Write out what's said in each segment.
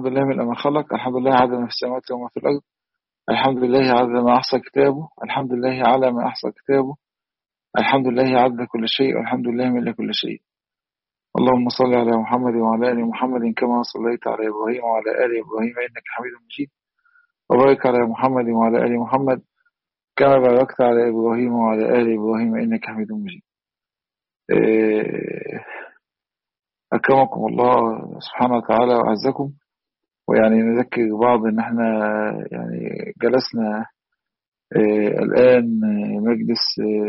لله من ما خلق الحمد لله عدد ما في السماوات وما في الأرض الحمد لله عدد ما أحصى كتابه الحمد لله على ما أحصى كتابه الحمد لله عدد كل شيء والحمد لله من كل شيء اللهم صل على محمد وعلى آل محمد كما صليت على إبراهيم وعلى آل إبراهيم إنك حميد مجيد وبارك على محمد وعلى آل محمد كما باركت على إبراهيم وعلى آل إبراهيم إنك حميد مجيد أكرمكم الله سبحانه وتعالى وأعزكم ويعني نذكر بعض إن احنا يعني جلسنا الآن مجلس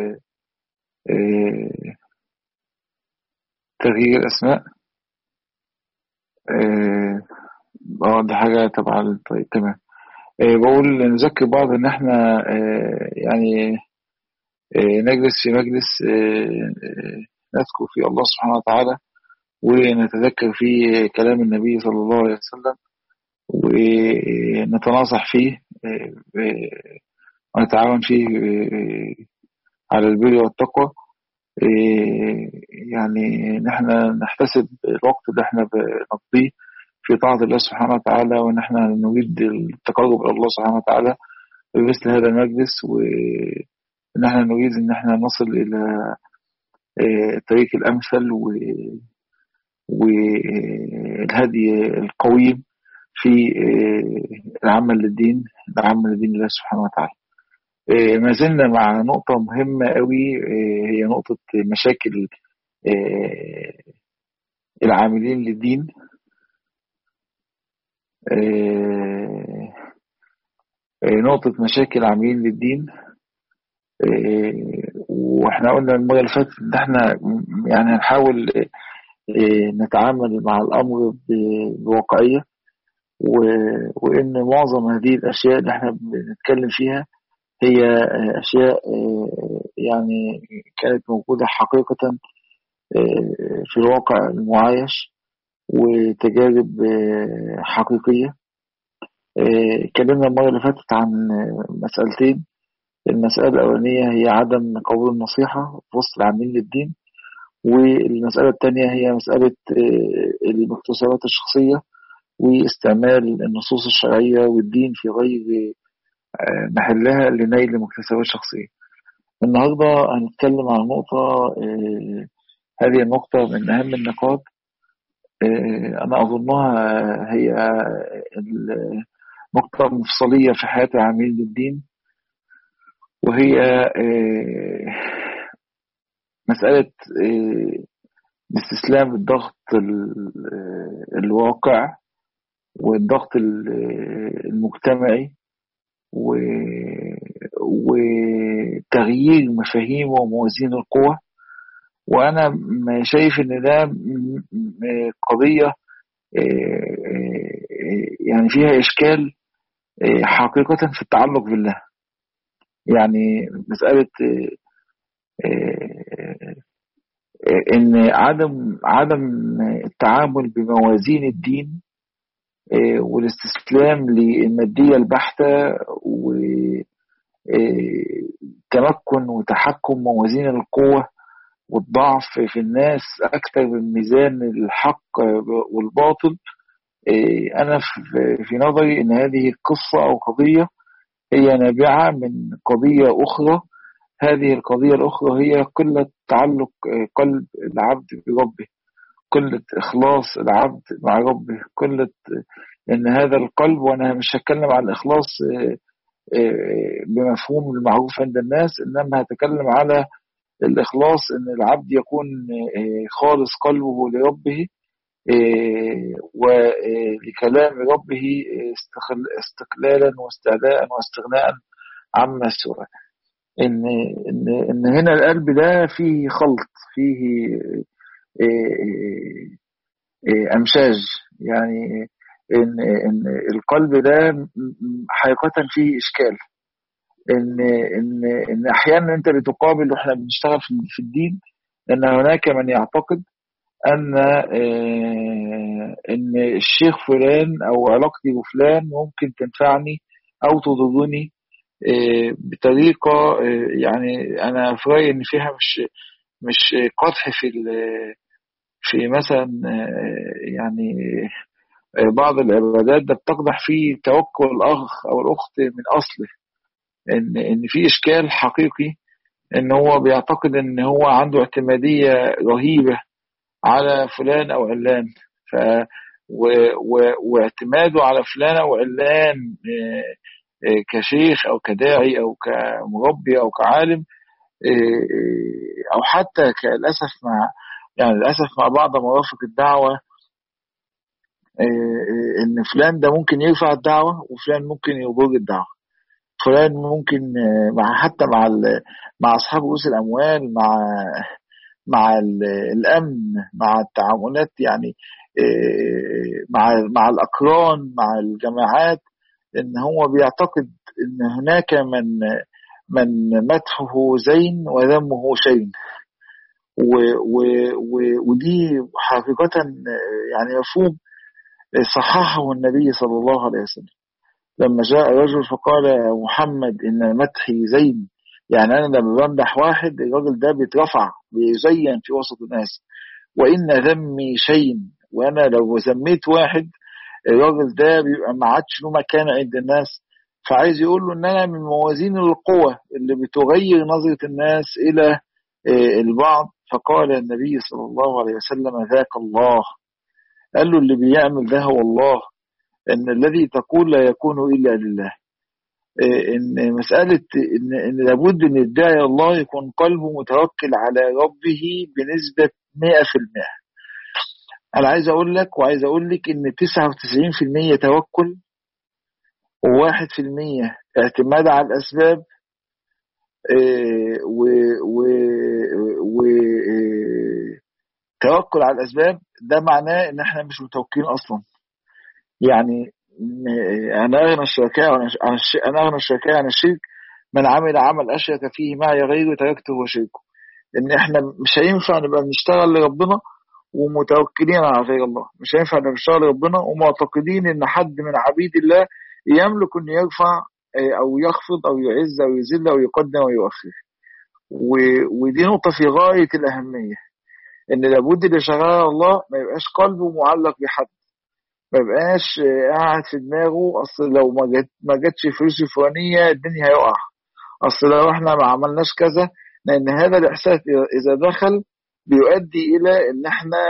تغيير الأسماء اه دي حاجة تبع طيب تمام بقول نذكر بعض إن احنا يعني نجلس في مجلس نذكر فيه الله سبحانه وتعالى ونتذكر فيه كلام النبي صلى الله عليه وسلم ونتناصح فيه ونتعاون فيه على البر والتقوى يعني نحن نحتسب الوقت اللي احنا بنقضيه في طاعة الله سبحانه وتعالى وان احنا نريد التقرب الى الله سبحانه وتعالى بمثل هذا المجلس وان احنا نريد ان احنا نصل الى الطريق الامثل و والهدي القويم في العمل للدين العمل لدين الله سبحانه وتعالى ما زلنا مع نقطة مهمة قوي هي نقطة مشاكل العاملين للدين نقطة مشاكل العاملين للدين واحنا قلنا المرة اللي فاتت ان احنا يعني هنحاول نتعامل مع الأمر بواقعية وإن معظم هذه الأشياء اللي احنا بنتكلم فيها هي أشياء يعني كانت موجودة حقيقة في الواقع المعايش وتجارب حقيقية اتكلمنا المرة اللي فاتت عن مسألتين المسألة الأولانية هي عدم قبول النصيحة في وسط العاملين للدين والمسألة الثانية هي مسألة المكتسبات الشخصية واستعمال النصوص الشرعية والدين في غير محلها لنيل مكتسبات شخصية النهاردة هنتكلم عن نقطة هذه النقطة من أهم النقاط أنا أظنها هي النقطة المفصلية في حياة العاملين للدين وهي مسألة الاستسلام للضغط الواقع والضغط المجتمعي وتغيير مفاهيم وموازين القوى وأنا شايف إن ده قضية يعني فيها إشكال حقيقة في التعلق بالله يعني مسألة ان عدم عدم التعامل بموازين الدين والاستسلام للماديه البحته وتمكن وتحكم موازين القوه والضعف في الناس اكثر من ميزان الحق والباطل انا في نظري ان هذه القصه او قضيه هي نابعه من قضيه اخرى هذه القضية الأخرى هي قلة تعلق قلب العبد بربه قلة إخلاص العبد مع ربه قلة إن هذا القلب وأنا مش هتكلم عن الإخلاص بمفهوم المعروف عند الناس إنما هتكلم على الإخلاص إن العبد يكون خالص قلبه لربه ولكلام ربه استقلالا واستعلاء واستغناء عما سواه ان ان ان هنا القلب ده فيه خلط فيه امشاج يعني ان ان القلب ده حقيقه فيه اشكال ان ان ان احيانا انت بتقابل واحنا بنشتغل في الدين ان هناك من يعتقد ان ان الشيخ فلان او علاقتي بفلان ممكن تنفعني او تضرني بطريقة يعني أنا في رأيي إن فيها مش مش قدح في في مثلا يعني بعض العبادات ده بتقدح فيه توكل الأخ أو الأخت من أصله إن إن في إشكال حقيقي إن هو بيعتقد إن هو عنده اعتمادية رهيبة على فلان أو علان ف و و واعتماده على فلان أو علان كشيخ أو كداعي أو كمربي أو كعالم أو حتى للأسف مع يعني للأسف مع بعض مرافق الدعوة ان فلان ده ممكن يرفع الدعوه وفلان ممكن يضر الدعوه فلان ممكن مع حتى مع مع اصحاب رؤوس الاموال مع مع الامن مع التعاملات يعني مع مع الاقران مع الجماعات ان هو بيعتقد ان هناك من من مدحه زين وذمه شين و و و ودي حقيقة يعني مفهوم صححه النبي صلى الله عليه وسلم لما جاء رجل فقال يا محمد إن مدحي زين يعني أنا لما بمدح واحد الراجل ده بيترفع بيزين في وسط الناس وإن ذمي شين وأنا لو ذميت واحد الراجل ده بيبقى ما عادش له مكان عند الناس فعايز يقول له ان انا من موازين القوة اللي بتغير نظرة الناس الى البعض فقال النبي صلى الله عليه وسلم ذاك الله قال له اللي بيعمل ده هو الله ان الذي تقول لا يكون الا لله ان مسألة ان, إن لابد ان الداعي الله يكون قلبه متوكل على ربه بنسبة 100% انا عايز اقول لك وعايز اقول لك ان 99% توكل و1% اعتماد على الاسباب و و و توكل على الاسباب ده معناه ان احنا مش متوكلين اصلا يعني انا اغنى الشركاء انا اغنى الشركاء عن الشرك من عمل عمل اشرك فيه معي غيره تركته وشركه ان احنا مش هينفع نبقى بنشتغل لربنا ومتوكلين على غير الله مش هينفع نبقى بنشتغل لربنا ومعتقدين ان حد من عبيد الله يملك ان يرفع او يخفض او يعز او يذل او يقدم او يؤخر ودي نقطة في غاية الأهمية إن لابد اللي شغال الله ما يبقاش قلبه معلق بحد ما يبقاش قاعد في دماغه أصل لو ما جت ما جاتش فلوس الفلانية الدنيا هيقع أصل لو إحنا ما عملناش كذا لأن هذا الإحساس إذا دخل بيؤدي إلى إن إحنا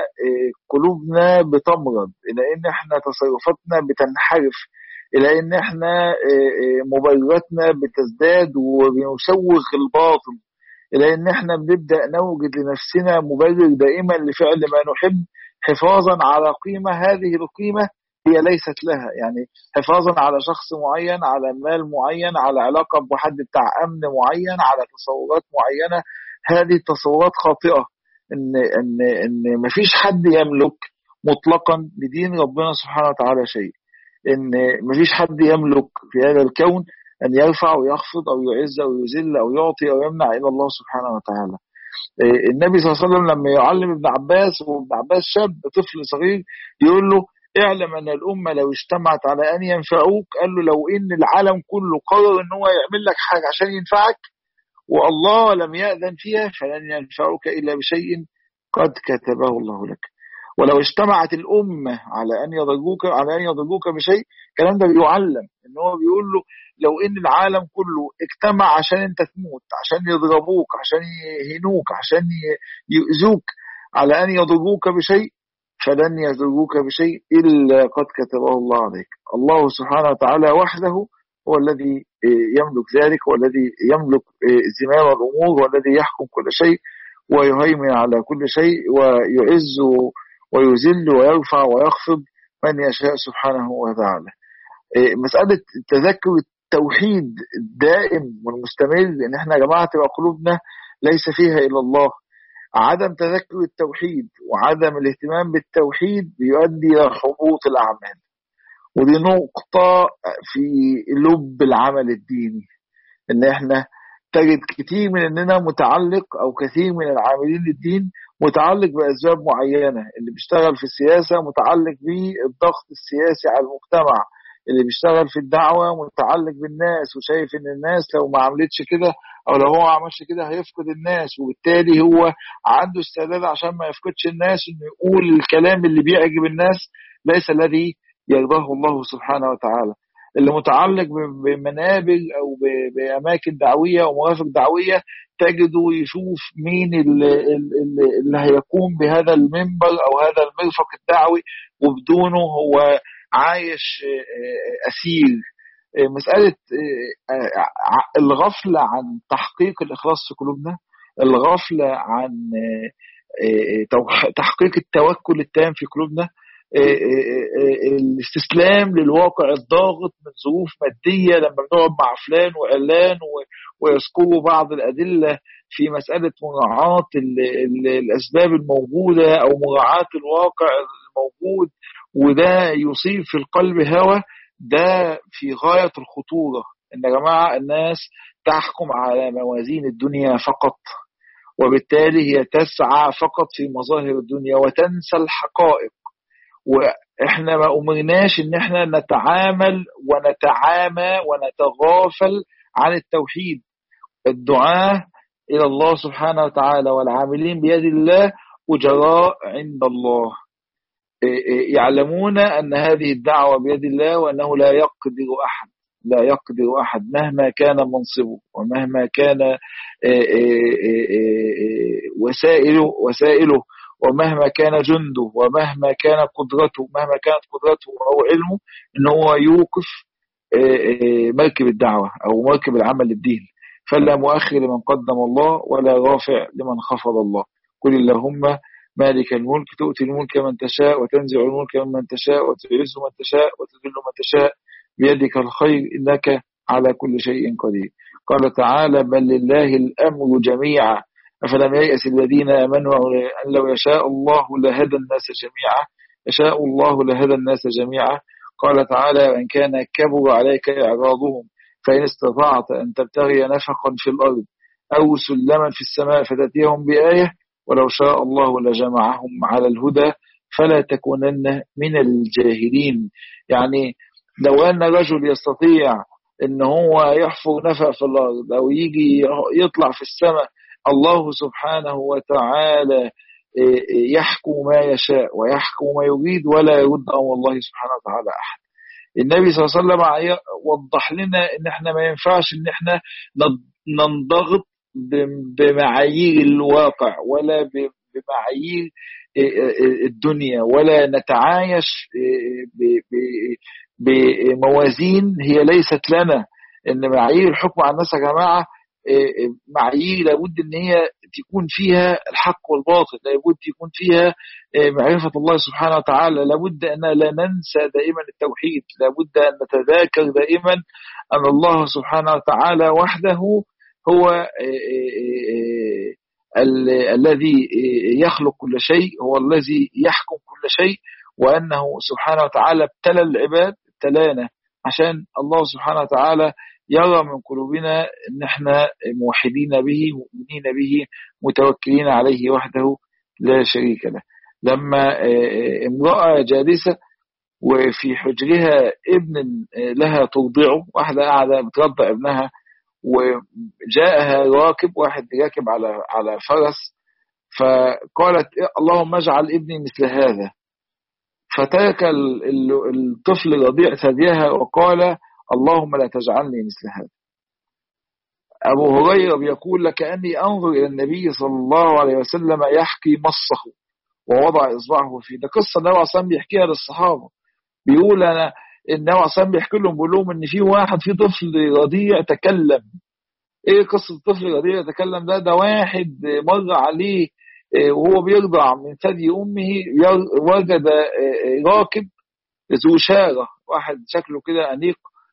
قلوبنا بتمرض إلى إن إحنا تصرفاتنا بتنحرف الى ان احنا مبرراتنا بتزداد وبنسوغ الباطل الى ان احنا بنبدا نوجد لنفسنا مبرر دائما لفعل ما نحب حفاظا على قيمه هذه القيمه هي ليست لها يعني حفاظا على شخص معين على مال معين على علاقه بحد بتاع امن معين على تصورات معينه هذه التصورات خاطئه ان ان ان مفيش حد يملك مطلقا لدين ربنا سبحانه وتعالى شيء ان مفيش حد يملك في هذا الكون ان يرفع ويخفض او يعز او يذل او يعطي او يمنع الا الله سبحانه وتعالى. النبي صلى الله عليه وسلم لما يعلم ابن عباس وابن عباس شاب طفل صغير يقول له اعلم ان الامه لو اجتمعت على ان ينفعوك قال له لو ان العالم كله قرر ان هو يعمل لك حاجه عشان ينفعك والله لم ياذن فيها فلن ينفعوك الا بشيء قد كتبه الله لك. ولو اجتمعت الأمة على أن يضروك على أن يضروك بشيء الكلام ده بيعلم إن هو بيقول له لو إن العالم كله اجتمع عشان أنت تموت عشان يضربوك عشان يهنوك عشان يؤذوك على أن يضروك بشيء فلن يضروك بشيء إلا قد كتبه الله عليك الله سبحانه وتعالى وحده هو الذي يملك ذلك والذي يملك زمام الأمور والذي يحكم كل شيء ويهيمن على كل شيء ويعز ويذل ويرفع ويخفض من يشاء سبحانه وتعالى مسألة تذكر التوحيد الدائم والمستمر ان احنا يا جماعة تبقى قلوبنا ليس فيها الا الله عدم تذكر التوحيد وعدم الاهتمام بالتوحيد بيؤدي الى حبوط الاعمال ودي نقطة في لب العمل الديني ان احنا تجد كتير مننا متعلق او كثير من العاملين للدين متعلق باسباب معينه اللي بيشتغل في السياسه متعلق بالضغط السياسي على المجتمع اللي بيشتغل في الدعوه متعلق بالناس وشايف ان الناس لو ما عملتش كده او لو هو ما عملش كده هيفقد الناس وبالتالي هو عنده استعداد عشان ما يفقدش الناس انه يقول الكلام اللي بيعجب الناس ليس الذي يرضاه الله سبحانه وتعالى اللي متعلق بمنابر او باماكن دعويه ومرافق دعويه تجده يشوف مين اللي, اللي هيقوم بهذا المنبر او هذا المرفق الدعوي وبدونه هو عايش اسير مساله الغفله عن تحقيق الاخلاص في قلوبنا الغفله عن تحقيق التوكل التام في قلوبنا الاستسلام للواقع الضاغط من ظروف ماديه لما بنقعد مع فلان وعلان ويذكروا بعض الادله في مساله مراعاه الاسباب الموجوده او مراعاه الواقع الموجود وده يصيب في القلب هوى ده في غايه الخطوره ان يا جماعه الناس تحكم على موازين الدنيا فقط وبالتالي هي تسعى فقط في مظاهر الدنيا وتنسى الحقائق واحنا ما امرناش ان احنا نتعامل ونتعامى ونتغافل عن التوحيد الدعاء الى الله سبحانه وتعالى والعاملين بيد الله اجراء عند الله يعلمون ان هذه الدعوه بيد الله وانه لا يقدر احد لا يقدر احد مهما كان منصبه ومهما كان وسائله وسائله ومهما كان جنده ومهما كان قدرته مهما كانت قدرته او علمه ان هو يوقف مركب الدعوه او مركب العمل للدين فلا مؤخر لمن قدم الله ولا رافع لمن خفض الله قل اللهم مالك الملك تؤتي الملك من تشاء وتنزع الملك ممن تشاء وتعز من تشاء وتذل من تشاء بيدك الخير انك على كل شيء قدير قال تعالى بل لله الامر جميعا أفلم ييأس الذين آمنوا أن لو يشاء الله لهدى الناس جميعا يشاء الله لهدى الناس جميعا قال تعالى وإن كان كبر عليك إعراضهم فإن استطعت أن تبتغي نفقا في الأرض أو سلما في السماء فتأتيهم بآية ولو شاء الله لجمعهم على الهدى فلا تكونن من الجاهلين يعني لو أن رجل يستطيع ان هو يحفر نفق في الارض او يجي يطلع في السماء الله سبحانه وتعالى يحكم ما يشاء ويحكم ما يريد ولا يرد امر الله سبحانه وتعالى احد النبي صلى الله عليه وسلم وضح لنا ان احنا ما ينفعش ان احنا ننضغط بمعايير الواقع ولا بمعايير الدنيا ولا نتعايش بموازين هي ليست لنا ان معايير الحكم على الناس يا جماعه معايير لابد ان هي تكون فيها الحق والباطل لابد يكون فيها معرفة الله سبحانه وتعالى لابد أن لا ننسى دائما التوحيد لابد أن نتذاكر دائما أن الله سبحانه وتعالى وحده هو الذي يخلق كل شيء هو الذي يحكم كل شيء وأنه سبحانه وتعالى ابتلى العباد ابتلانا عشان الله سبحانه وتعالى يرى من قلوبنا ان احنا موحدين به مؤمنين به متوكلين عليه وحده لا شريك له لما امرأة جالسة وفي حجرها ابن لها ترضعه واحدة قاعدة بترضع ابنها وجاءها راكب واحد راكب على على فرس فقالت اللهم اجعل ابني مثل هذا فترك الطفل رضيع ثديها وقال اللهم لا تجعلني مثل هذا أبو هريرة بيقول لكأني أنظر إلى النبي صلى الله عليه وسلم يحكي مصه ووضع إصبعه فيه ده قصة النبي عليه بيحكيها للصحابة بيقول أنا النبي عليه بيحكي لهم بيقول لهم إن في واحد في طفل رضيع تكلم إيه قصة الطفل الرضيع يتكلم ده ده واحد مر عليه وهو بيرضع من ثدي أمه وجد راكب ذو شارة واحد شكله كده أنيق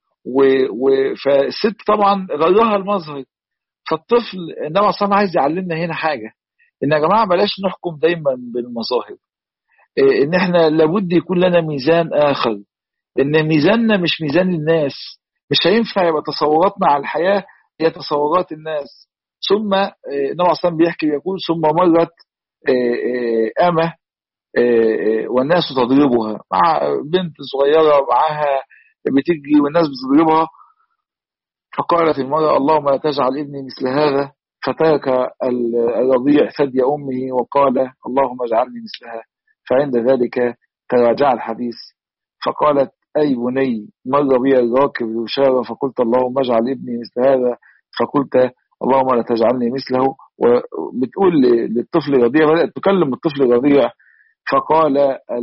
فالست طبعا غيرها المظهر فالطفل انما اصلا عايز يعلمنا هنا حاجه ان يا جماعه بلاش نحكم دايما بالمظاهر ان احنا لابد يكون لنا ميزان اخر ان ميزاننا مش ميزان الناس مش هينفع يبقى تصوراتنا على الحياه هي تصورات الناس ثم النبي اصلا بيحكي يقول ثم مرت امه والناس تضربها مع بنت صغيره معاها بتجري والناس بتضربها فقالت المرأة اللهم لا تجعل ابني مثل هذا فترك الرضيع ثدي أمه وقال اللهم اجعلني مثلها فعند ذلك تراجع الحديث فقالت أي بني مر بي الراكب بشارة فقلت اللهم اجعل ابني مثل هذا فقلت اللهم لا تجعلني مثله وبتقول للطفل الرضيع بدأت تكلم الطفل الرضيع فقال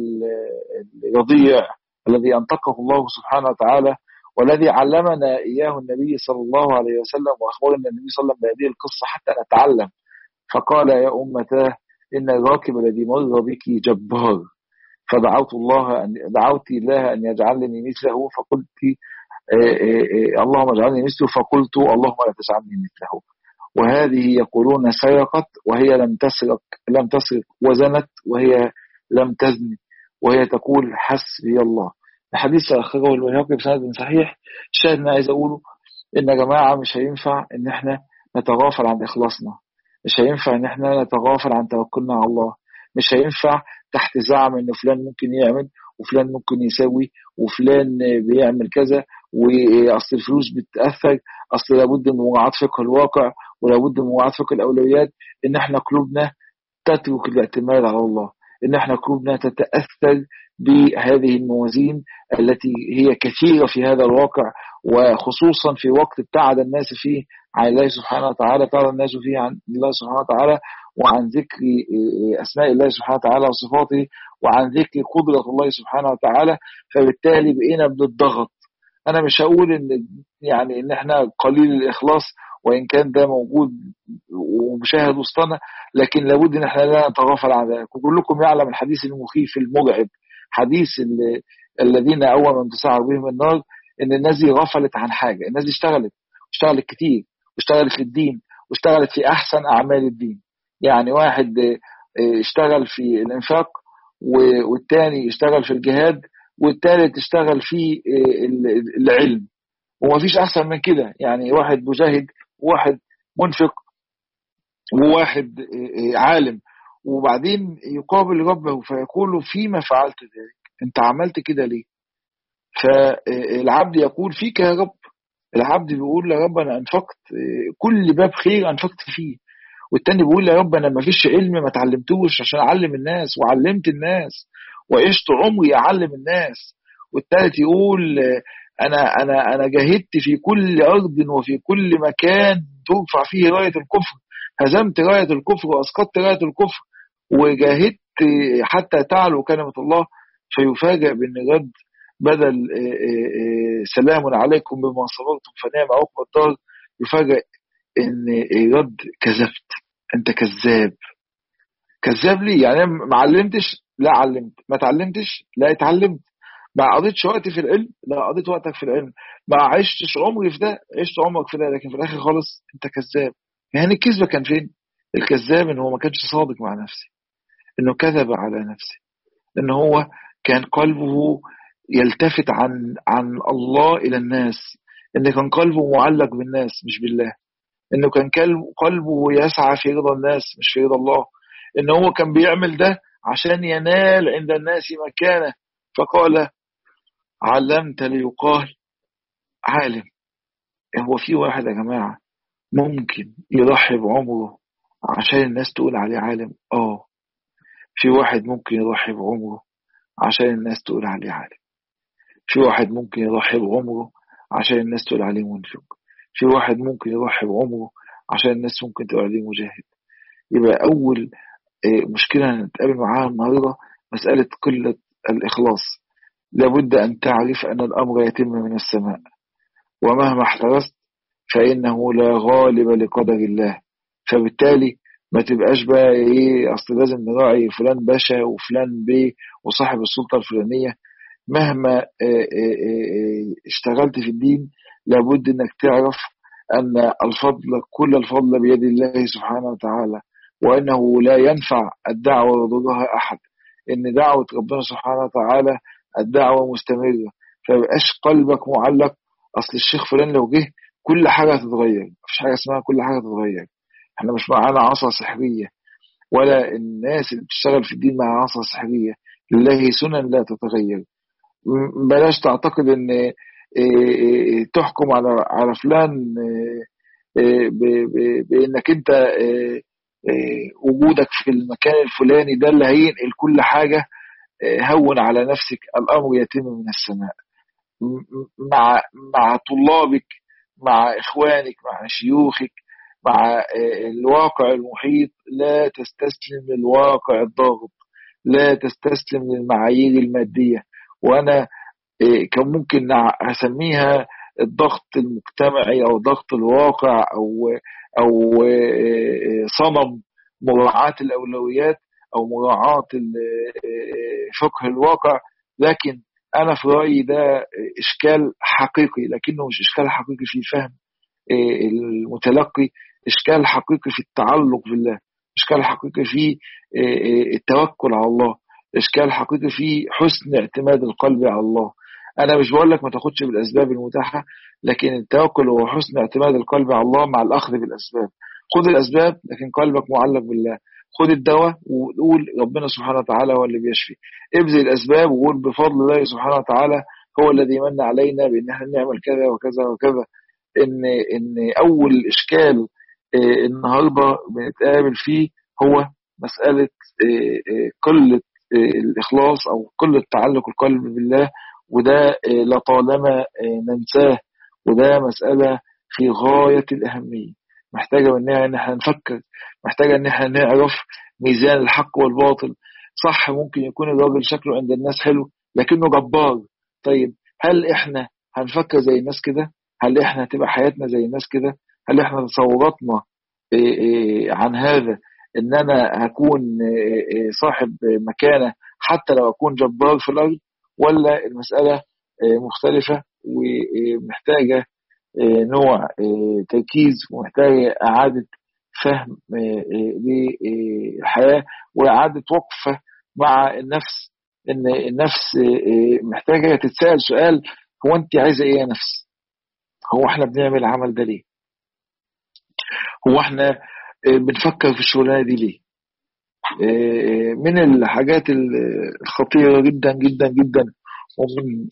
الرضيع الذي أنطقه الله سبحانه وتعالى والذي علمنا إياه النبي صلى الله عليه وسلم وأخبرنا النبي صلى الله عليه وسلم بهذه القصة حتى نتعلم فقال يا أمتاه إن الراكب الذي مر بك جبار فدعوت الله أن دعوت الله أن يجعلني مثله فقلت اللهم اجعلني مثله فقلت اللهم لا تجعلني مثله وهذه يقولون سرقت وهي لم تسرق لم تسرق وزنت وهي لم تزني وهي تقول حسبي الله الحديث أخرجه البيهقي بسند صحيح الشاهد ما عايز أقوله إن يا جماعة مش هينفع إن إحنا نتغافل عن إخلاصنا مش هينفع إن إحنا نتغافل عن توكلنا على الله مش هينفع تحت زعم إن فلان ممكن يعمل وفلان ممكن يسوي وفلان بيعمل كذا واصل الفلوس بتاثر اصل لابد من مراعاه فقه الواقع ولابد من مراعاه فقه الاولويات ان احنا قلوبنا تترك الاعتماد على الله ان احنا قلوبنا تتاثر بهذه الموازين التي هي كثيره في هذا الواقع وخصوصا في وقت ابتعد الناس فيه عن الله سبحانه وتعالى ابتعد الناس فيه عن الله سبحانه وتعالى وعن ذكر اسماء الله سبحانه وتعالى وصفاته وعن ذكر قدره الله سبحانه وتعالى فبالتالي بقينا بنضغط انا مش هقول ان يعني ان احنا قليل الاخلاص وان كان ده موجود ومشاهد وسطنا لكن لابد ان احنا لا نتغافل عن ذلك وكلكم يعلم الحديث المخيف المرعب حديث الذين اول من تسعر بهم النار ان الناس دي غفلت عن حاجه الناس دي اشتغلت اشتغلت كتير واشتغلت للدين واشتغلت في احسن اعمال الدين يعني واحد اشتغل في الانفاق والتاني اشتغل في الجهاد والتالت اشتغل في العلم ومفيش احسن من كده يعني واحد مجاهد وواحد منفق وواحد عالم وبعدين يقابل ربه فيقول فيما فعلت ذلك انت عملت كده ليه فالعبد يقول فيك يا رب العبد بيقول يا رب انا انفقت كل باب خير انفقت فيه والتاني بيقول يا رب انا ما فيش علم ما اتعلمتوش عشان اعلم الناس وعلمت الناس وعشت عمري اعلم الناس والتالت يقول انا انا انا جاهدت في كل ارض وفي كل مكان ترفع فيه رايه الكفر هزمت رايه الكفر واسقطت رايه الكفر وجاهدت حتى تعلو كلمه الله فيفاجئ بان رد بدل سلام عليكم بما صبرتم فنعم عقب الدار يفاجئ ان رد كذبت انت كذاب كذاب ليه يعني ما علمتش لا علمت ما اتعلمتش لا اتعلمت ما قضيتش وقتي في العلم لا قضيت وقتك في العلم ما عشتش عمري في ده عشت عمرك في ده لكن في الاخر خالص انت كذاب يعني الكذبه كان فين الكذاب ان هو ما كانش صادق مع نفسه انه كذب على نفسه ان هو كان قلبه يلتفت عن عن الله الى الناس ان كان قلبه معلق بالناس مش بالله انه كان قلبه يسعى في رضا الناس مش في رضا الله ان هو كان بيعمل ده عشان ينال عند الناس مكانه فقال علمت ليقال عالم هو في واحد يا جماعة ممكن يضحي بعمره عشان الناس تقول عليه عالم اه في واحد ممكن يضحي بعمره عشان الناس تقول عليه عالم في واحد ممكن يضحي بعمره عشان الناس تقول عليه منفق في واحد ممكن يضحي بعمره عشان الناس ممكن تقول عليه مجاهد يبقى أول مشكلة هنتقابل معاها النهاردة مسألة قلة الإخلاص لابد أن تعرف أن الأمر يتم من السماء ومهما احترست فإنه لا غالب لقدر الله فبالتالي ما تبقاش بقى ايه اصل لازم نراعي فلان باشا وفلان بيه وصاحب السلطه الفلانيه مهما اشتغلت في الدين لابد انك تعرف ان الفضل كل الفضل بيد الله سبحانه وتعالى وانه لا ينفع الدعوه وضدها احد ان دعوه ربنا سبحانه وتعالى الدعوه مستمره فيبقاش قلبك معلق اصل الشيخ فلان لو جه كل حاجه هتتغير مفيش حاجه اسمها كل حاجه تتغير احنا مش معانا عصا سحريه ولا الناس اللي بتشتغل في الدين مع عصا سحريه لله سنن لا تتغير بلاش تعتقد ان تحكم على على فلان بانك انت وجودك في المكان الفلاني ده اللي هينقل كل حاجه هون على نفسك الأمر يتم من السماء مع مع طلابك مع إخوانك مع شيوخك مع الواقع المحيط لا تستسلم للواقع الضاغط لا تستسلم للمعايير المادية وأنا كان ممكن أسميها الضغط المجتمعي أو ضغط الواقع أو أو صنم مراعاة الأولويات أو مراعاة فقه الواقع لكن أنا في رأيي ده إشكال حقيقي لكنه مش إشكال حقيقي في فهم المتلقي إشكال حقيقي في التعلق بالله إشكال حقيقي في التوكل على الله إشكال حقيقي في حسن اعتماد القلب على الله أنا مش بقول لك ما تاخدش بالأسباب المتاحة لكن التوكل هو حسن اعتماد القلب على الله مع الأخذ بالأسباب خد الأسباب لكن قلبك معلق بالله خد الدواء وقول ربنا سبحانه وتعالى هو اللي بيشفي ابذل الأسباب وقول بفضل الله سبحانه وتعالى هو الذي من علينا بأن احنا نعمل كذا وكذا وكذا إن إن أول إشكال النهارده بنتقابل فيه هو مسألة قلة الإخلاص أو قلة تعلق القلب بالله وده لطالما ننساه وده مسألة في غاية الأهمية محتاجة مننا إن احنا نفكر محتاجة إن احنا نعرف ميزان الحق والباطل صح ممكن يكون الراجل شكله عند الناس حلو لكنه جبار طيب هل احنا هنفكر زي الناس كده هل احنا هتبقى حياتنا زي الناس كده هل احنا تصوراتنا عن هذا ان انا هكون صاحب مكانه حتى لو اكون جبار في الارض ولا المساله مختلفه ومحتاجه نوع تركيز ومحتاجه اعاده فهم للحياه واعاده وقفه مع النفس ان النفس محتاجه تتسال سؤال هو انت عايزه ايه يا نفس؟ هو احنا بنعمل العمل ده ليه؟ هو احنا بنفكر في الشغلانه دي ليه؟ من الحاجات الخطيره جدا جدا جدا ومن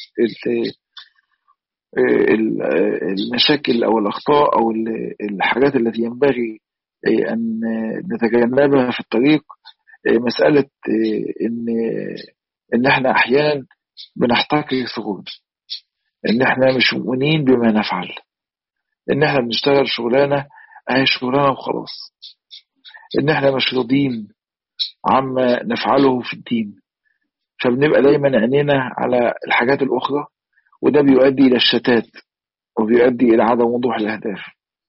المشاكل او الاخطاء او الحاجات التي ينبغي ان نتجنبها في الطريق مساله ان ان احنا احيانا بنحتكر ثغورنا ان احنا مش مؤمنين بما نفعل ان احنا بنشتغل شغلانه اهي شغلانه وخلاص ان احنا مش راضيين عما نفعله في الدين فبنبقى دايما عينينا على الحاجات الاخرى وده بيؤدي الى الشتات وبيؤدي الى عدم وضوح الاهداف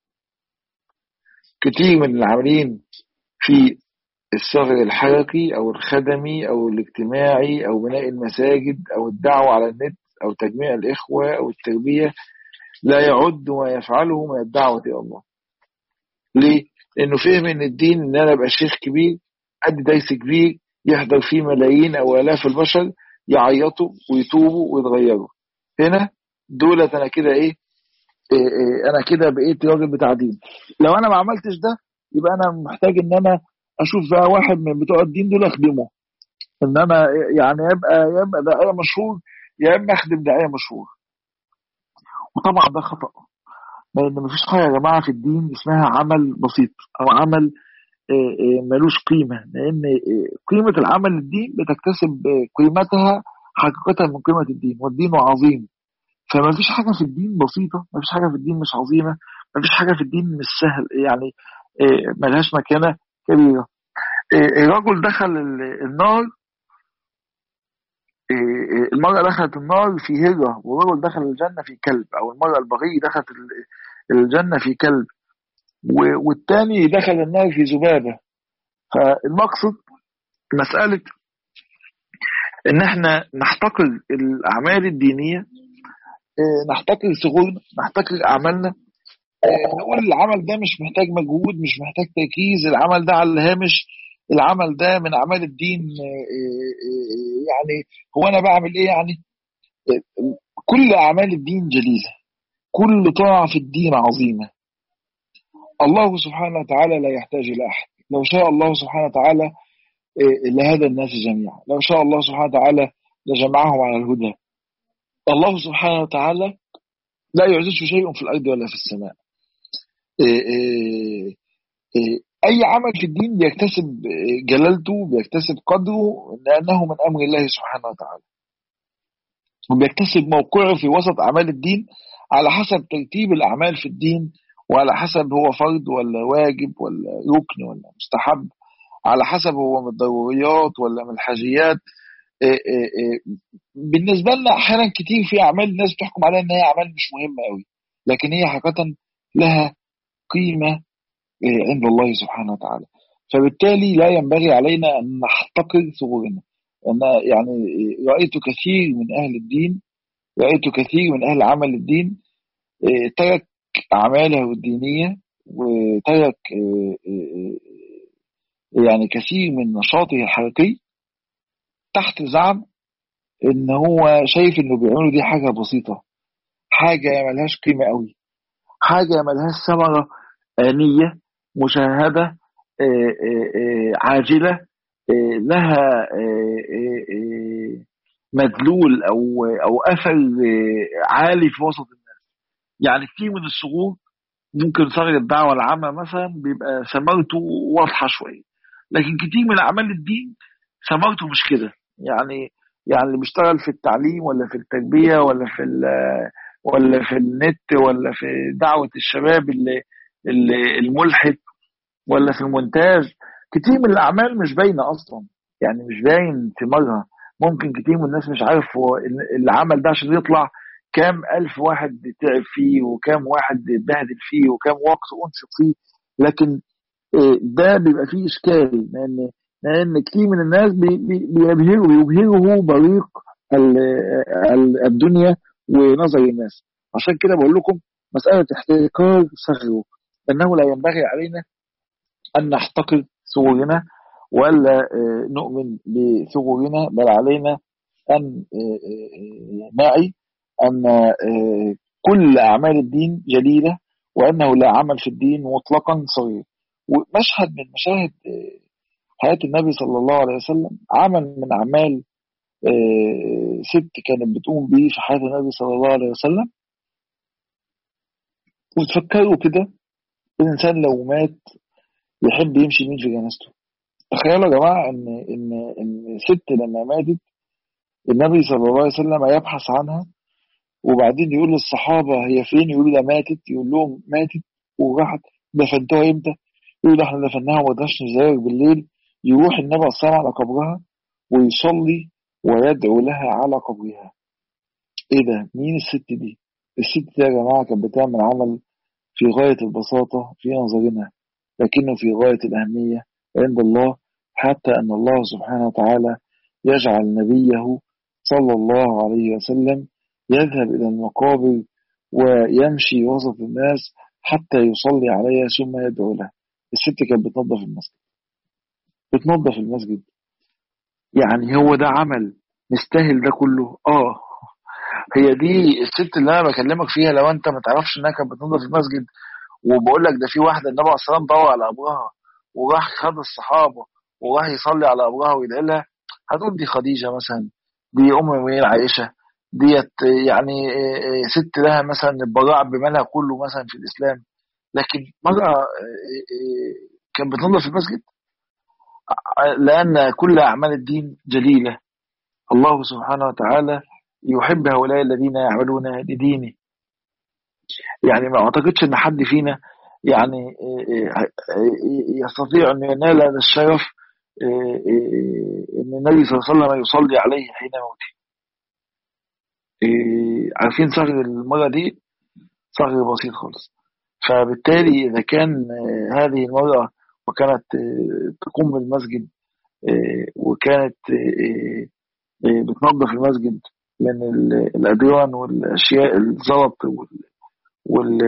كتير من العاملين في الصغر الحركي او الخدمي او الاجتماعي او بناء المساجد او الدعوه على النت او تجميع الاخوه او التربيه لا يعد ما يفعله من الدعوه الى الله ليه؟ لانه فهم ان الدين ان انا ابقى شيخ كبير قد دايس كبير يحضر فيه ملايين او الاف البشر يعيطوا ويتوبوا ويتغيروا هنا دولت انا كده ايه, إيه, إيه انا كده بقيت راجل بتاع دين لو انا ما عملتش ده يبقى انا محتاج ان انا اشوف بقى واحد من بتوع الدين دول اخدمه ان انا يعني يبقى يبقى داعيه مشهور يا اما اخدم داعيه مشهور وطبعا ده خطا لان مفيش حاجه يا جماعه في الدين اسمها عمل بسيط او عمل ملوش قيمه لان قيمه العمل الدين بتكتسب قيمتها حقيقه من قيمه الدين والدين عظيم فما فيش حاجه في الدين بسيطه ما فيش حاجه في الدين مش عظيمه ما فيش حاجه في الدين مش سهل يعني ملهاش مكانه كبيره الرجل دخل النار المرأة دخلت النار في هجرة والرجل دخل الجنة في كلب أو المرأة البغي دخلت الجنة في كلب والتاني دخل النار في ذبابة فالمقصد مسألة إن إحنا نحتقر الأعمال الدينية نحتقر ثغورنا نحتقر أعمالنا نقول العمل ده مش محتاج مجهود مش محتاج تركيز العمل ده على الهامش العمل ده من اعمال الدين يعني هو انا بعمل ايه يعني كل اعمال الدين جليله كل طاعه في الدين عظيمه الله سبحانه وتعالى لا يحتاج الى احد لو شاء الله سبحانه وتعالى لهدى الناس جميعا لو شاء الله سبحانه وتعالى لجمعهم على الهدى الله سبحانه وتعالى لا يعجزه شيء في الارض ولا في السماء اي عمل في الدين بيكتسب جلالته بيكتسب قدره لانه من امر الله سبحانه وتعالى وبيكتسب موقعه في وسط اعمال الدين على حسب ترتيب الاعمال في الدين وعلى حسب هو فرض ولا واجب ولا ركن ولا مستحب على حسب هو من الضروريات ولا من الحاجيات بالنسبه لنا احيانا كتير في اعمال الناس بتحكم عليها ان هي اعمال مش مهمه قوي لكن هي حقيقه لها قيمه عند الله سبحانه وتعالى فبالتالي لا ينبغي علينا ان نحتقر ثغورنا أنا يعني رأيت كثير من أهل الدين رأيت كثير من أهل عمل الدين ترك أعماله الدينية وترك يعني كثير من نشاطه الحركي تحت زعم ان هو شايف انه بيعمله دي حاجه بسيطه حاجه ملهاش قيمه قوي حاجه ملهاش ثمره انيه مشاهده عاجله لها مدلول او او اثر عالي في وسط الناس يعني كتير من الصغور ممكن صغر الدعوه العامه مثلا بيبقى ثمرته واضحه شويه لكن كتير من اعمال الدين ثمرته مش كده يعني يعني اللي بيشتغل في التعليم ولا في التربيه ولا في ولا في النت ولا في دعوه الشباب اللي, اللي الملحد ولا في المونتاج كتير من الاعمال مش باينه اصلا يعني مش باين ثمارها ممكن كتير من الناس مش عارف هو العمل ده عشان يطلع كام الف واحد تعب فيه وكام واحد اتبهدل فيه وكام وقت انشط فيه لكن ده بيبقى فيه اشكال لان لان كتير من الناس بيبهروا بيبهره بريق الدنيا ونظر الناس عشان كده بقول لكم مساله احتكار صغره انه لا ينبغي علينا ان نحتقر ثغورنا ولا نؤمن بثغورنا بل علينا أن نعي أن كل أعمال الدين جليلة وأنه لا عمل في الدين مطلقا صغير ومشهد من مشاهد حياة النبي صلى الله عليه وسلم عمل من أعمال ست كانت بتقوم به في حياة النبي صلى الله عليه وسلم وتفكروا كده الإنسان لو مات يحب يمشي مين في جنازته تخيلوا يا جماعه ان ان ان ست لما ماتت النبي صلى الله عليه وسلم يبحث عنها وبعدين يقول للصحابه هي فين يقولوا ده ماتت يقول لهم ماتت وراحت دفنتوها امتى؟ يقول احنا دفناها وما قدرناش نزورك بالليل يروح النبي صلى الله عليه على قبرها ويصلي ويدعو لها على قبرها ايه ده مين الست دي الست دي يا جماعه كانت بتعمل عمل في غايه البساطه في نظرنا لكنه في غايه الاهميه عند الله حتى أن الله سبحانه وتعالى يجعل نبيه صلى الله عليه وسلم يذهب إلى المقابر ويمشي وسط الناس حتى يصلي عليها ثم يدعو لها الست كانت بتنظف المسجد بتنظف المسجد يعني هو ده عمل مستاهل ده كله اه هي دي الست اللي انا بكلمك فيها لو انت ما تعرفش انها كانت بتنظف المسجد وبقول لك ده في واحده النبي عليه الصلاه والسلام دور على ابوها وراح خد الصحابة وراح يصلي على أبوها ويدعي لها هتقول دي خديجة مثلا دي أم المؤمنين عائشة ديت يعني ست لها مثلا البراء بمالها كله مثلا في الإسلام لكن مرة كانت بتنظف المسجد لأن كل أعمال الدين جليلة الله سبحانه وتعالى يحب هؤلاء الذين يعملون لدينه يعني ما أعتقدش أن حد فينا يعني يستطيع أن ينال هذا الشرف أن النبي صلى الله عليه وسلم يصلي عليه حين موته عارفين صغر المرة دي صغر بسيط خالص فبالتالي إذا كان هذه المرأة وكانت تقوم بالمسجد وكانت بتنظف المسجد من الأديان والأشياء الزلط وال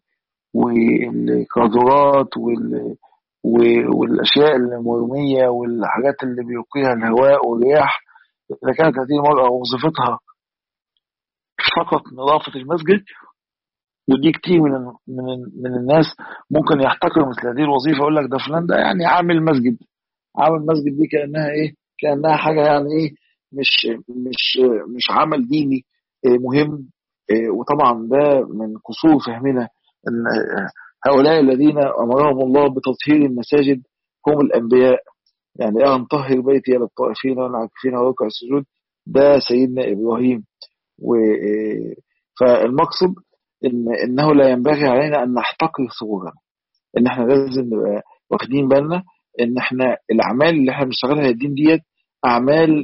والقاذورات وال والاشياء المرميه والحاجات اللي بيلقيها الهواء والرياح اذا كانت هذه المراه وظيفتها فقط نظافه المسجد ودي كتير من من من الناس ممكن يحتقر مثل هذه الوظيفه يقول لك ده فلان ده يعني عامل مسجد عامل مسجد دي كانها ايه كانها حاجه يعني ايه مش مش مش عمل ديني مهم وطبعا ده من قصور فهمنا ان هؤلاء الذين أمرهم الله بتطهير المساجد هم الأنبياء يعني أن طهر بيتي للطائفين والعاكفين وركع السجود ده سيدنا إبراهيم و فالمقصد إن إنه لا ينبغي علينا أن نحتقر صورنا إن إحنا لازم نبقى واخدين بالنا إن إحنا الأعمال اللي إحنا بنشتغلها الدين ديت أعمال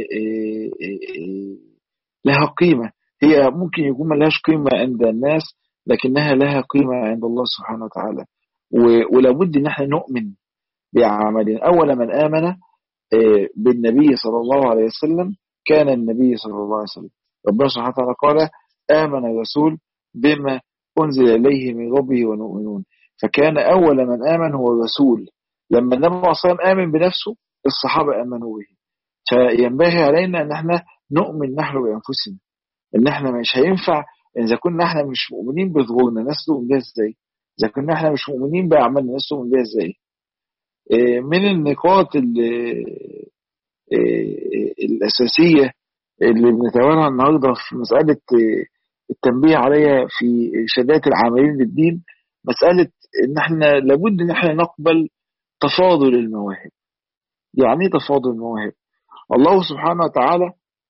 لها قيمة هي ممكن يكون ما لهاش قيمة عند الناس لكنها لها قيمة عند الله سبحانه وتعالى ولابد إن إحنا نؤمن بأعمالنا أول من آمن بالنبي صلى الله عليه وسلم كان النبي صلى الله عليه وسلم ربنا سبحانه وتعالى قال آمن الرسول بما أنزل إليه من ربه ونؤمنون فكان أول من آمن هو الرسول لما النبي صلى الله عليه وسلم آمن بنفسه الصحابة آمنوا به فينبغي علينا أن احنا نؤمن نحن بأنفسنا ان احنا مش هينفع اذا كنا احنا مش مؤمنين بظهورنا الناس تؤمن بيها ازاي اذا كنا احنا مش مؤمنين باعمالنا الناس تؤمن بيها ازاي من النقاط الاساسيه اللي بنتابعها النهارده في مساله التنبيه عليها في شدات العاملين بالدين مساله ان احنا لابد ان احنا نقبل تفاضل المواهب يعني ايه تفاضل المواهب الله سبحانه وتعالى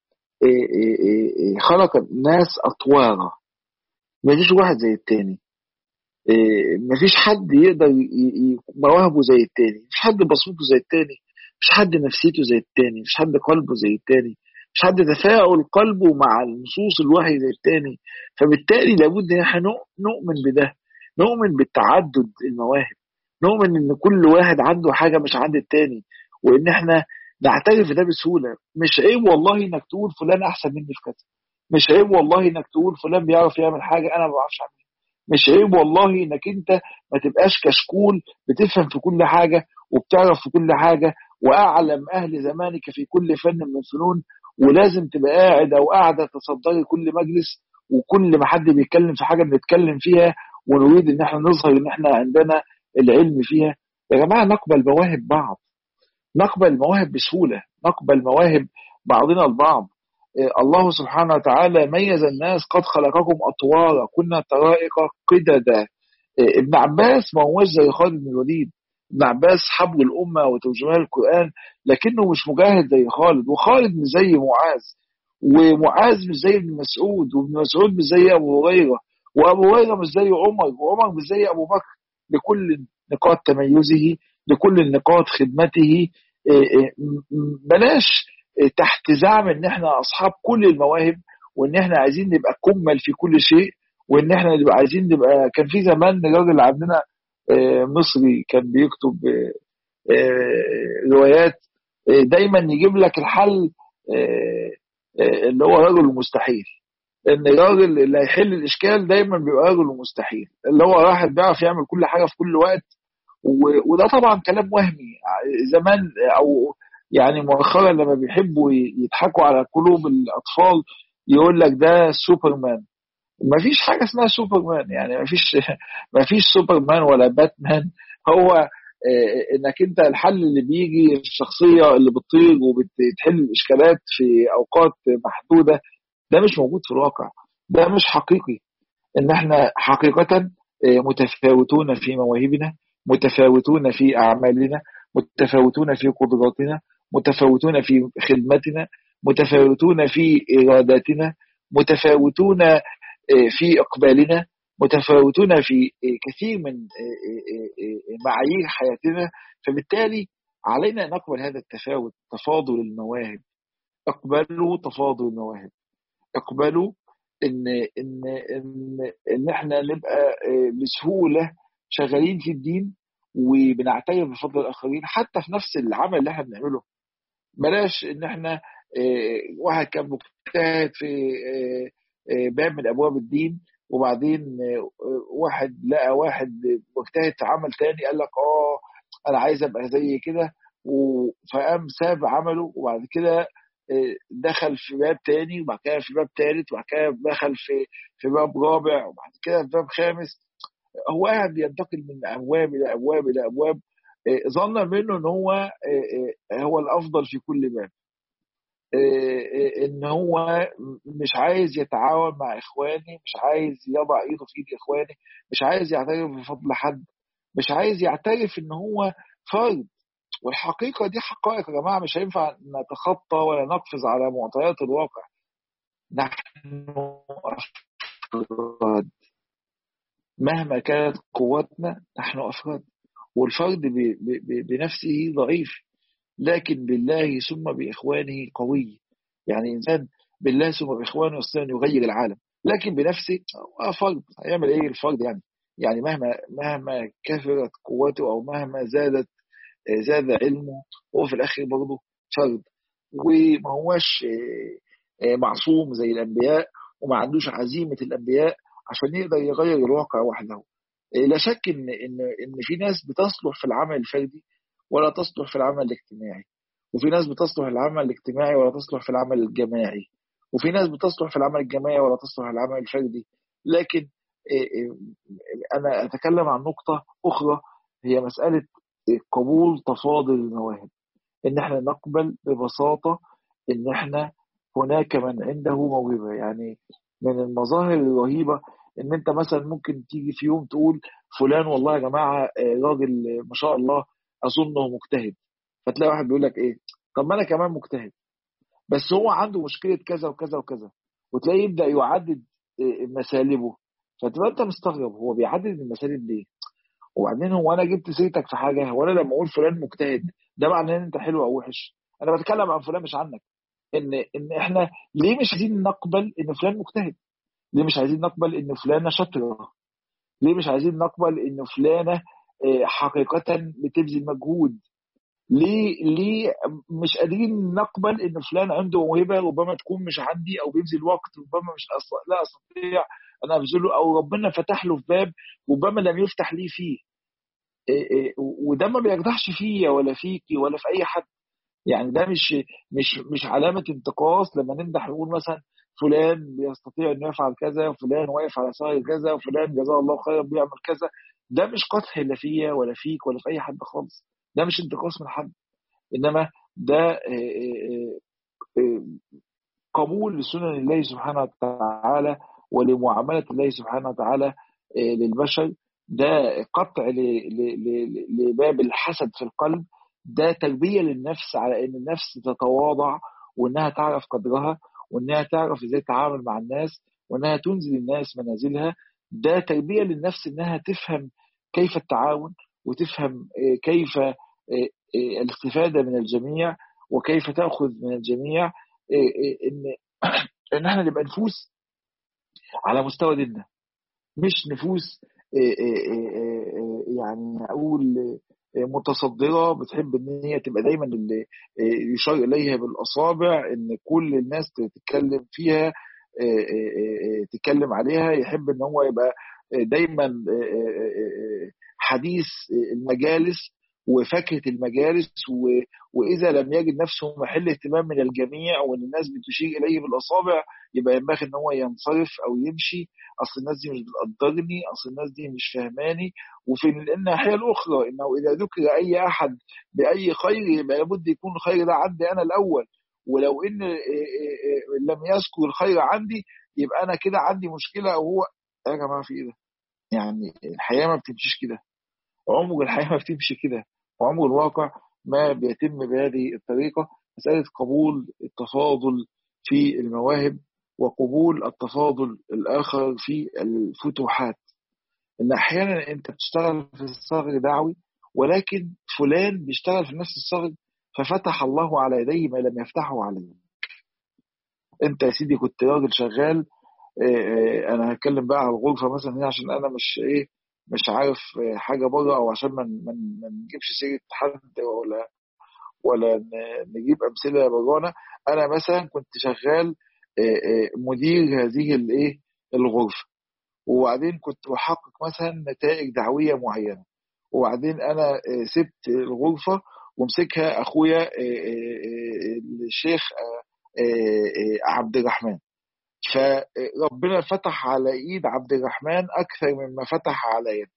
خلق الناس أطوارا ما فيش واحد زي التاني ما فيش حد يقدر مواهبه زي التاني مش حد بصمته زي التاني مش حد نفسيته زي التاني مش حد قلبه زي التاني مش حد تفاعل قلبه مع النصوص الوحي زي التاني فبالتالي لابد ان احنا نؤمن بده نؤمن بالتعدد المواهب نؤمن ان كل واحد عنده حاجه مش عند التاني وان احنا نعترف ده بسهوله مش عيب والله انك تقول فلان احسن مني في كذا مش عيب والله انك تقول فلان بيعرف يعمل حاجه انا ما بعرفش اعملها مش عيب والله انك انت ما تبقاش كشكول بتفهم في كل حاجه وبتعرف في كل حاجه واعلم اهل زمانك في كل فن من الفنون ولازم تبقى قاعد او قاعده تصدري كل مجلس وكل ما حد بيتكلم في حاجه بنتكلم فيها ونريد ان احنا نظهر ان احنا عندنا العلم فيها يا جماعه نقبل مواهب بعض نقبل مواهب بسهولة نقبل مواهب بعضنا البعض الله سبحانه وتعالى ميز الناس قد خلقكم أطوارا كنا طرائق قددا ابن عباس ما هوش زي خالد بن الوليد ابن عباس حبر الأمة وترجمان القرآن لكنه مش مجاهد زي خالد وخالد مش زي معاذ ومعاذ مش زي ابن مسعود وابن مسعود مش زي أبو هريرة وأبو هريرة مش زي عمر وعمر مش زي أبو بكر لكل نقاط تميزه لكل نقاط خدمته بلاش تحت زعم ان احنا اصحاب كل المواهب وان احنا عايزين نبقى كمل في كل شيء وان احنا نبقى عايزين نبقى كان في زمان راجل عندنا مصري كان بيكتب روايات دايما يجيب لك الحل اللي هو رجل المستحيل ان الراجل اللي هيحل الاشكال دايما بيبقى رجل المستحيل اللي هو واحد بيعرف يعمل كل حاجه في كل وقت وده طبعا كلام وهمي زمان او يعني مؤخرا لما بيحبوا يضحكوا على قلوب الاطفال يقول لك ده سوبرمان ما فيش حاجه اسمها سوبرمان يعني ما فيش ما فيش سوبرمان ولا باتمان هو انك انت الحل اللي بيجي الشخصيه اللي بتطير وبتحل الاشكالات في اوقات محدوده ده مش موجود في الواقع ده مش حقيقي ان احنا حقيقه متفاوتون في مواهبنا متفاوتون في أعمالنا متفاوتون في قدراتنا متفاوتون في خدمتنا متفاوتون في إراداتنا متفاوتون في إقبالنا متفاوتون في كثير من معايير حياتنا فبالتالي علينا أن نقبل هذا التفاوت تفاضل المواهب اقبلوا تفاضل المواهب اقبلوا ان ان ان ان احنا نبقى بسهوله شغالين في الدين وبنعترف بفضل الاخرين حتى في نفس العمل اللي احنا بنعمله بلاش ان احنا واحد كان مجتهد في باب من ابواب الدين وبعدين واحد لقى واحد مجتهد في عمل تاني قال لك اه انا عايز ابقى زي كده فقام ساب عمله وبعد كده دخل في باب تاني وبعد كده في باب تالت وبعد كده دخل في في باب رابع وبعد كده في باب خامس هو قاعد ينتقل من ابواب الى ابواب الى ابواب ظنا منه ان هو هو الافضل في كل باب ان هو مش عايز يتعاون مع اخواني مش عايز يضع ايده في ايد اخواني مش عايز يعترف بفضل حد مش عايز يعترف ان هو فرد والحقيقة دي حقائق يا جماعة مش هينفع نتخطى ولا نقفز على معطيات الواقع نحن أفراد مهما كانت قوتنا نحن أفراد والفرد بنفسه ضعيف لكن بالله ثم بإخوانه قوي يعني إنسان بالله ثم بإخوانه يستطيع أن يغير العالم لكن بنفسه فرد هيعمل إيه الفرد يعني يعني مهما مهما كثرت قوته أو مهما زادت زاد علمه هو في الآخر برضه فرد وما هوش معصوم زي الأنبياء وما عندوش عزيمة الأنبياء عشان يقدر يغير الواقع وحده لا شك ان ان ان في ناس بتصلح في العمل الفردي ولا تصلح في العمل الاجتماعي وفي ناس بتصلح في العمل الاجتماعي ولا تصلح في العمل الجماعي وفي ناس بتصلح في العمل الجماعي ولا تصلح في العمل الفردي لكن انا اتكلم عن نقطة اخرى هي مسألة قبول تفاضل المواهب ان احنا نقبل ببساطة ان احنا هناك من عنده موهبة يعني من المظاهر الرهيبة ان انت مثلا ممكن تيجي في يوم تقول فلان والله يا جماعة راجل ما شاء الله اظنه مجتهد فتلاقي واحد بيقول لك ايه طب ما انا كمان مجتهد بس هو عنده مشكلة كذا وكذا وكذا وتلاقيه يبدأ يعدد مسالبه فتبقى انت مستغرب هو بيعدد المسالب ليه وبعدين هو انا جبت سيرتك في حاجه هو انا لما اقول فلان مجتهد ده معناه ان انت حلو او وحش انا بتكلم عن فلان مش عنك ان ان احنا ليه مش عايزين نقبل ان فلان مجتهد ليه مش عايزين نقبل ان فلانه شاطره ليه مش عايزين نقبل ان فلانه حقيقه بتبذل مجهود ليه ليه مش قادرين نقبل ان فلان عنده موهبه ربما تكون مش عندي او بيبذل وقت ربما مش أصلا لا استطيع انا ابذله او ربنا فتح له في باب ربما لم يفتح لي فيه وده ما بيجدحش فيا ولا فيكي ولا في اي حد يعني ده مش مش مش علامه انتقاص لما نمدح نقول مثلا فلان بيستطيع انه يفعل كذا وفلان واقف على ساعه كذا وفلان جزاه الله خيرا بيعمل كذا ده مش قدح لا فيا ولا فيك ولا في اي حد خالص ده مش انتقاص من حد انما ده قبول لسنن الله سبحانه وتعالى ولمعامله الله سبحانه وتعالى للبشر ده قطع لباب الحسد في القلب ده تربيه للنفس على ان النفس تتواضع وانها تعرف قدرها وانها تعرف ازاي تتعامل مع الناس وانها تنزل الناس منازلها ده تربيه للنفس انها تفهم كيف التعاون وتفهم كيف الاستفاده من الجميع وكيف تاخذ من الجميع ان ان احنا نبقى نفوس على مستوى ديننا مش نفوس يعني اقول متصدره بتحب ان هي تبقى دايما اللي يشار اليها بالاصابع ان كل الناس تتكلم فيها تتكلم عليها يحب ان هو يبقى دايما حديث المجالس وفاكهه المجالس واذا لم يجد نفسه محل اهتمام من الجميع وان الناس بتشير اليه بالاصابع يبقى ينبغي ان هو ينصرف او يمشي اصل الناس دي مش بتقدرني اصل الناس دي مش فاهماني وفي الناحيه الاخرى انه اذا ذكر اي احد باي خير يبقى لابد يكون الخير ده عندي انا الاول ولو ان لم يذكر الخير عندي يبقى انا كده عندي مشكله وهو يا جماعه في ايه ده؟ يعني الحياه ما بتمشيش كده عمر الحياه ما بتمشي كده وعمر الواقع ما بيتم بهذه الطريقه مساله قبول التفاضل في المواهب وقبول التفاضل الاخر في الفتوحات ان احيانا انت بتشتغل في الصغر دعوي ولكن فلان بيشتغل في نفس الصغر ففتح الله على يديه ما لم يفتحه عليه انت يا سيدي كنت راجل شغال انا هتكلم بقى على الغرفه مثلا هنا عشان انا مش ايه مش عارف حاجه بره او عشان ما ما نجيبش سيره حد ولا ولا نجيب امثله برانا انا مثلا كنت شغال مدير هذه الايه الغرفه وبعدين كنت بحقق مثلا نتائج دعويه معينه وبعدين انا سبت الغرفه ومسكها اخويا الشيخ عبد الرحمن فربنا فتح على ايد عبد الرحمن اكثر مما فتح على يدي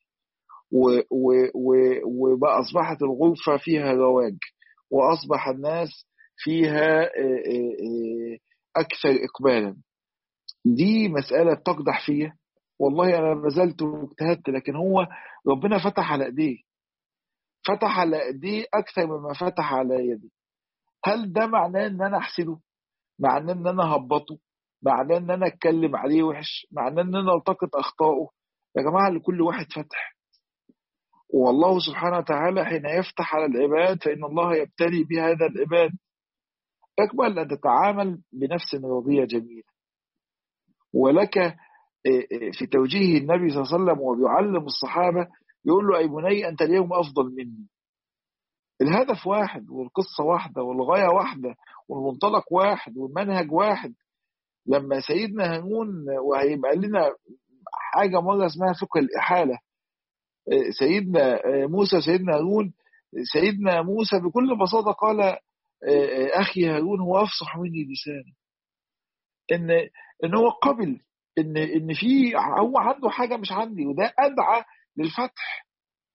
وبقى اصبحت الغرفه فيها رواج واصبح الناس فيها أكثر إقبالا دي مسألة بتقدح فيا والله أنا بذلت واجتهدت لكن هو ربنا فتح على إيديه فتح على إيديه أكثر مما فتح على يدي هل ده معناه إن أنا أحسده؟ معناه إن أنا هبطه؟ معناه إن أنا أتكلم عليه وحش؟ معناه إن أنا ألتقط أخطائه؟ يا جماعة لكل واحد فتح والله سبحانه وتعالى حين يفتح على العباد فإن الله يبتلي بهذا العباد اقبل أن تتعامل بنفس راضية جميلة ولك في توجيه النبي صلى الله عليه وسلم وبيعلم الصحابة يقول له أي بني أنت اليوم أفضل مني الهدف واحد والقصة واحدة والغاية واحدة والمنطلق واحد والمنهج واحد لما سيدنا هارون وهيبقى لنا حاجة مرة اسمها فقه الإحالة سيدنا موسى سيدنا هارون سيدنا موسى بكل بساطة قال أخي هارون هو أفصح مني لساني إن إن هو قبل إن إن في هو عنده حاجة مش عندي وده أدعى للفتح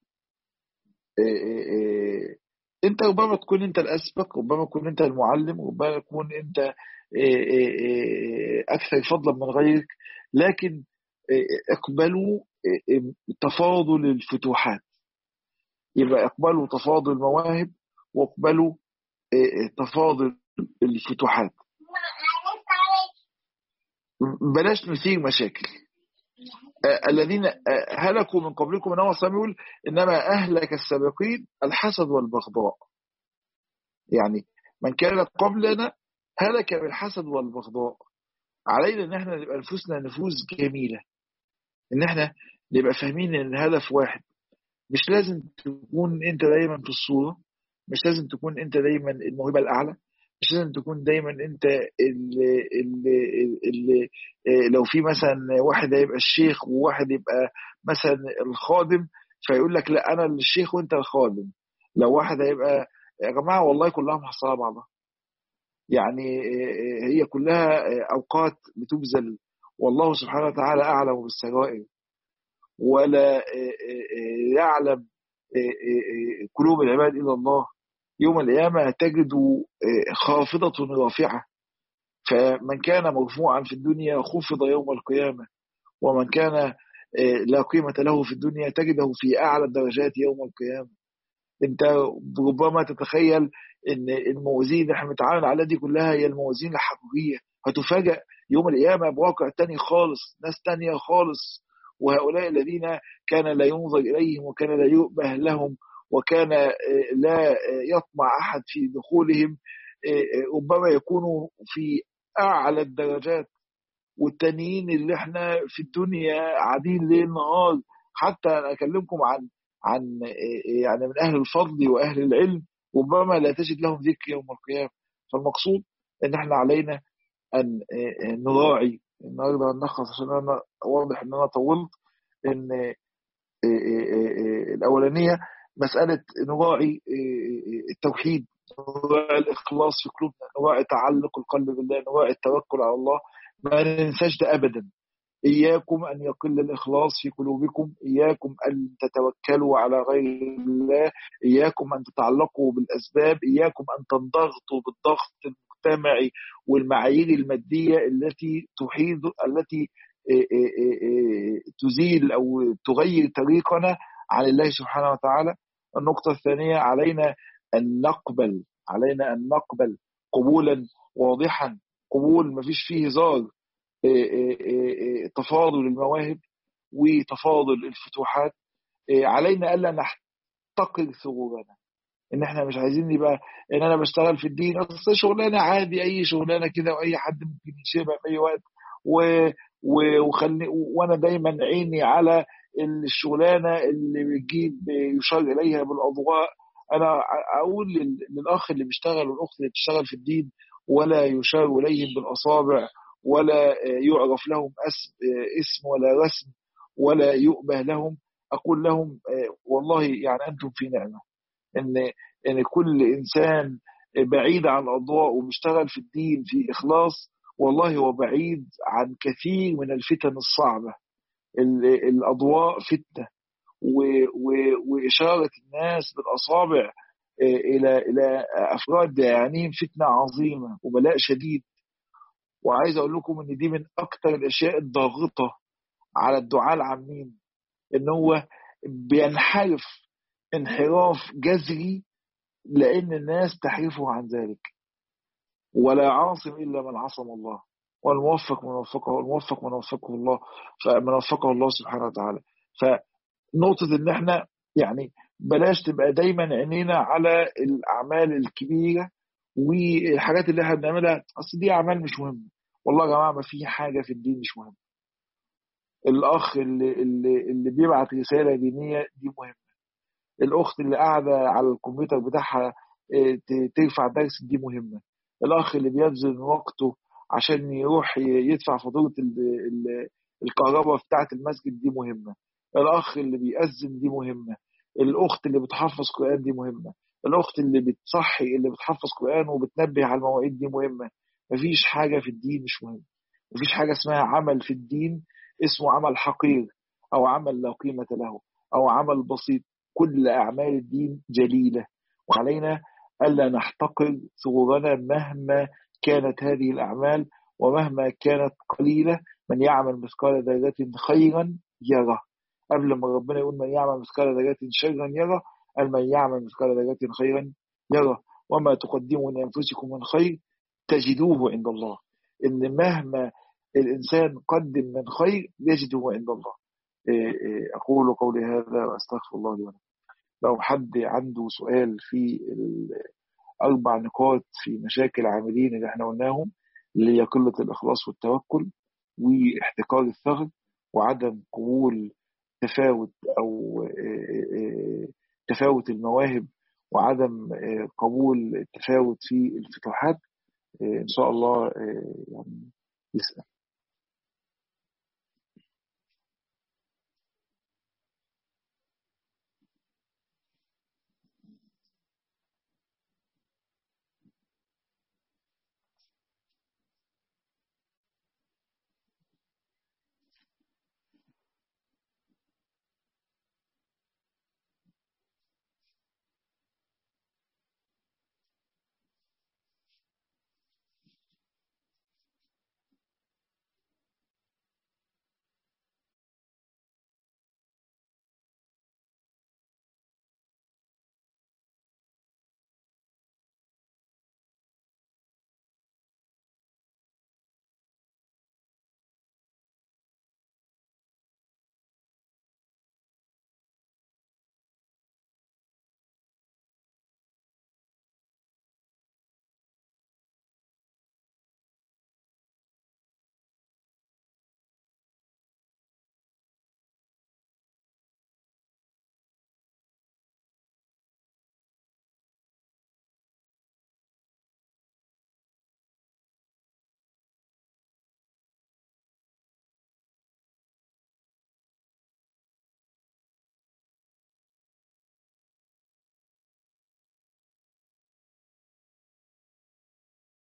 انت ربما تكون انت الاسبق ربما تكون انت المعلم ربما تكون انت اكثر فضلا من غيرك لكن اقبلوا تفاضل الفتوحات يبقى اقبلوا تفاضل المواهب واقبلوا تفاضل الفتوحات بلاش نثير مشاكل الذين هلكوا من قبلكم انما يقول انما اهلك السابقين الحسد والبغضاء يعني من كان قبلنا هلك بالحسد والبغضاء علينا ان احنا نبقى نفوسنا نفوس جميله ان احنا نبقى فاهمين ان الهدف واحد مش لازم تكون انت دايما في الصوره مش لازم تكون انت دايما الموهبه الاعلى مش لازم تكون دايما انت اللي, اللي, اللي لو في مثلا واحد هيبقى الشيخ وواحد يبقى مثلا الخادم فيقول لك لا انا الشيخ وانت الخادم لو واحد هيبقى يا جماعه والله كلها محصله بعضها يعني هي كلها اوقات بتبذل والله سبحانه وتعالى اعلم بالسرائر ولا يعلم قلوب العباد الا الله يوم القيامة تجد خافضة رافعة فمن كان مرفوعا في الدنيا خفض يوم القيامة ومن كان لا قيمة له في الدنيا تجده في أعلى الدرجات يوم القيامة أنت ربما تتخيل أن الموازين اللي احنا بنتعامل عليها دي كلها هي الموازين الحقيقية هتفاجأ يوم القيامة بواقع تاني خالص ناس تانية خالص وهؤلاء الذين كان لا ينظر إليهم وكان لا يؤبه لهم وكان لا يطمع أحد في دخولهم ربما يكونوا في أعلى الدرجات والتانيين اللي احنا في الدنيا قاعدين ليل نهار حتى أنا أكلمكم عن عن يعني من أهل الفضل وأهل العلم ربما لا تجد لهم ذكر يوم القيامة فالمقصود ان احنا علينا ان نراعي النهارده نلخص عشان انا واضح ان انا طولت ان الاولانيه مساله نراعي التوحيد نراعي الاخلاص في قلوبنا نراعي تعلق القلب بالله نراعي التوكل على الله ما ننساش ده ابدا إياكم أن يقل الإخلاص في قلوبكم إياكم أن تتوكلوا على غير الله إياكم أن تتعلقوا بالأسباب إياكم أن تنضغطوا بالضغط المجتمعي والمعايير المادية التي تحيد التي تزيل أو تغير طريقنا عن الله سبحانه وتعالى النقطة الثانية علينا أن نقبل علينا أن نقبل قبولا واضحا قبول ما فيش فيه هزار تفاضل المواهب وتفاضل الفتوحات علينا الا نحتقر ثغورنا ان احنا مش عايزين نبقى ان انا بشتغل في الدين اصل شغلانه عادي اي شغلانه كده واي حد ممكن يشيبها في اي وقت و وخلي وانا دايما عيني على الشغلانه اللي بتجيب يشار اليها بالاضواء انا اقول للاخ اللي بيشتغل والاخت اللي بتشتغل في الدين ولا يشار اليهم بالاصابع ولا يعرف لهم اسم ولا رسم ولا يؤبه لهم أقول لهم والله يعني أنتم في نعمة إن إن كل إنسان بعيد عن الأضواء وبيشتغل في الدين في إخلاص والله هو بعيد عن كثير من الفتن الصعبة الأضواء فتنة وإشارة الناس بالأصابع الى الى افراد يعنيهم فتنه عظيمه وبلاء شديد وعايز اقول لكم ان دي من اكتر الاشياء الضاغطه على الدعاء العامين ان هو بينحرف انحراف جذري لان الناس تحرفه عن ذلك ولا عاصم الا من عصم الله والموفق من وفقه والموفق من وفقه الله فمن وفقه الله سبحانه وتعالى فنقطة ان احنا يعني بلاش تبقى دايما عينينا على الاعمال الكبيرة والحاجات اللي احنا بنعملها اصل دي اعمال مش مهمة والله يا جماعة ما في حاجة في الدين مش مهمة الاخ اللي اللي, اللي بيبعت رسالة دينية دي مهمة الاخت اللي قاعدة على الكمبيوتر بتاعها ترفع درس دي مهمة الاخ اللي بيبذل وقته عشان يروح يدفع فاتوره الكهرباء بتاعه المسجد دي مهمه الاخ اللي بيأذن دي مهمه الاخت اللي بتحفظ قران دي مهمه الاخت اللي بتصحي اللي بتحفظ قران وبتنبه على المواعيد دي مهمه مفيش حاجه في الدين مش مهمه مفيش حاجه اسمها عمل في الدين اسمه عمل حقير او عمل لا قيمه له او عمل بسيط كل اعمال الدين جليله وعلينا الا نحتقر ثغورنا مهما كانت هذه الأعمال ومهما كانت قليلة من يعمل مثقال ذرة خيرا يرى قبل ما ربنا يقول من يعمل مثقال ذرة شرا يرى قال من يعمل مثقال ذرة خيرا يرى وما تقدموا لأنفسكم من خير تجدوه عند الله إن مهما الإنسان قدم من خير يجده عند الله أقول قولي هذا وأستغفر الله لي ولكم لو حد عنده سؤال في أربع نقاط في مشاكل العاملين اللي احنا قلناهم اللي هي قلة الإخلاص والتوكل واحتكار الثغر وعدم قبول تفاوت أو تفاوت المواهب وعدم قبول التفاوت في الفتوحات إن شاء الله يعني يسأل